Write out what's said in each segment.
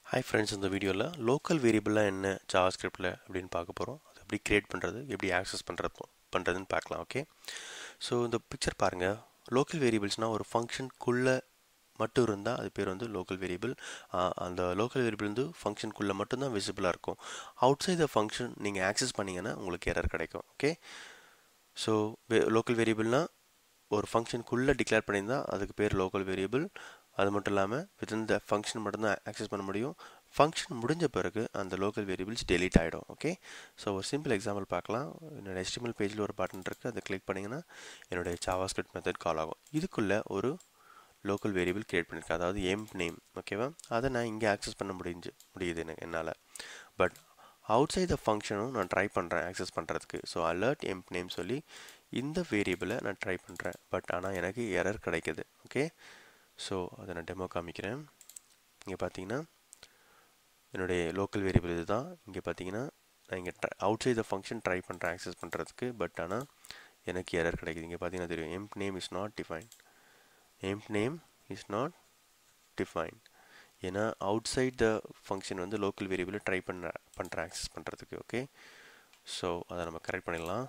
hi friends இந்த வீடியோவில் local வேரியபிளாக என்ன ஜாவா ஸ்கிரிப்டில் அப்படின்னு பார்க்க போகிறோம் அது எப்படி க்ரியேட் பண்ணுறது எப்படி ஆக்சஸ் பண்ணுறது பண்ணுறதுன்னு பார்க்கலாம் ஓகே ஸோ இந்த பிக்சர் பாருங்கள் லோக்கல் வேரியபிள்ஸ்னால் ஒரு ஃபங்க்ஷனுக்குள்ளே மட்டும் இருந்தால் அது பேர் வந்து லோக்கல் வேரியபிள் அந்த லோக்கல் வேரியபிள் வந்து ஃபங்க்ஷனுக்குள்ளே மட்டும்தான் விசிபிளாக இருக்கும் அவுட் சைட் த ஃபங்க்ஷன் நீங்கள் ஆக்சஸ் பண்ணிங்கன்னா உங்களுக்கு எரர் கிடைக்கும் ஓகே ஸோ லோக்கல் வேரியபிள்னால் ஒரு ஃபங்க்ஷனுக்குள்ளே டிக்ளேர் பண்ணியிருந்தால் அதுக்கு பேர் லோக்கல் வேரியபிள் அது மட்டும் இல்லாமல் வித்தின் த ஃபங்க்ஷன் மட்டும்தான் ஆக்சஸ் பண்ண முடியும் ஃபங்க்ஷன் முடிஞ்ச பிறகு அந்த லோக்கல் வேரியபிள்ஸ் டெலீட் ஆகிடும் ஓகே ஸோ ஒரு சிம்பிள் எக்ஸாம்பிள் பார்க்கலாம் என்னோட HTML பேஜில் ஒரு பட்டன் இருக்குது அதை கிளிக் பண்ணிங்கன்னா என்னுடைய ஜாவாஸ்கிரிப்ட் மெத்தட் கால் ஆகும் இதுக்குள்ளே ஒரு லோக்கல் வேரியபிள் கிரியேட் பண்ணியிருக்கேன் அதாவது எம் நேம் ஓகேவா அதை நான் இங்கே ஆக்சஸ் பண்ண முடிஞ்சு முடியுது எனக்கு என்னால் பட் அவுட் சைட் த ஃபங்க்ஷனும் நான் ட்ரை பண்ணுறேன் ஆக்சஸ் பண்ணுறதுக்கு ஸோ அலர்ட் எம்ப் நேம் சொல்லி இந்த வேரியபிளை நான் ட்ரை பண்ணுறேன் பட் ஆனால் எனக்கு எரர் கிடைக்குது ஓகே ஸோ அதை நான் டெமோ காமிக்கிறேன் இங்கே பார்த்தீங்கன்னா என்னுடைய லோக்கல் வேரியபிள் இது தான் இங்கே பார்த்தீங்கன்னா நான் இங்கே try outside the function try பண்ணுறேன் ஆக்சஸ் பண்ணுறதுக்கு பட் ஆனால் எனக்கு எரர் கிடைக்குது இங்கே பார்த்தீங்கன்னா தெரியும் emp name is not define emp name is not define ஏன்னா அவுட் சைட் த ஃபங்க்ஷன் வந்து லோக்கல் வேரியபிளை ட்ரை பண்ண பண்ணுறேன் ஆக்சஸ் பண்ணுறதுக்கு ஓகே ஸோ அதை நம்ம கரெக்ட் பண்ணிடலாம்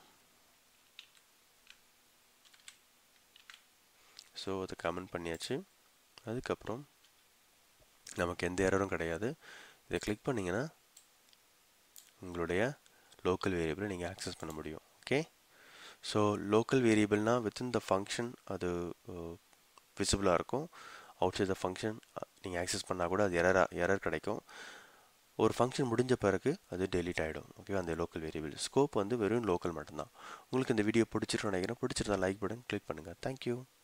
ஸோ அதை கமெண்ட் பண்ணியாச்சு அதுக்கப்புறம் நமக்கு எந்த எரரும் கிடையாது இதை கிளிக் பண்ணிங்கன்னா உங்களுடைய லோக்கல் வேரியபிளை நீங்கள் ஆக்சஸ் பண்ண முடியும் ஓகே ஸோ லோக்கல் வேரியபிள்னால் வித்தின் த ஃபங்க்ஷன் அது விசிபிளாக இருக்கும் அவுட் சைட் த ஃபங்க்ஷன் நீங்கள் ஆக்சஸ் பண்ணால் கூட அது எரராக எரர் கிடைக்கும் ஒரு ஃபங்க்ஷன் முடிஞ்ச பிறகு அது டெலிட் ஆகிடும் ஓகே அந்த லோக்கல் வேரியபிள் ஸ்கோப் வந்து வெறும் லோக்கல் மட்டும்தான் உங்களுக்கு இந்த வீடியோ பிடிச்சிருன்னு நினைக்கிறேன் பிடிச்சிருந்தா லைக் பட்டன் கிளிக் பண்ணுங்கள் தேங்க்யூ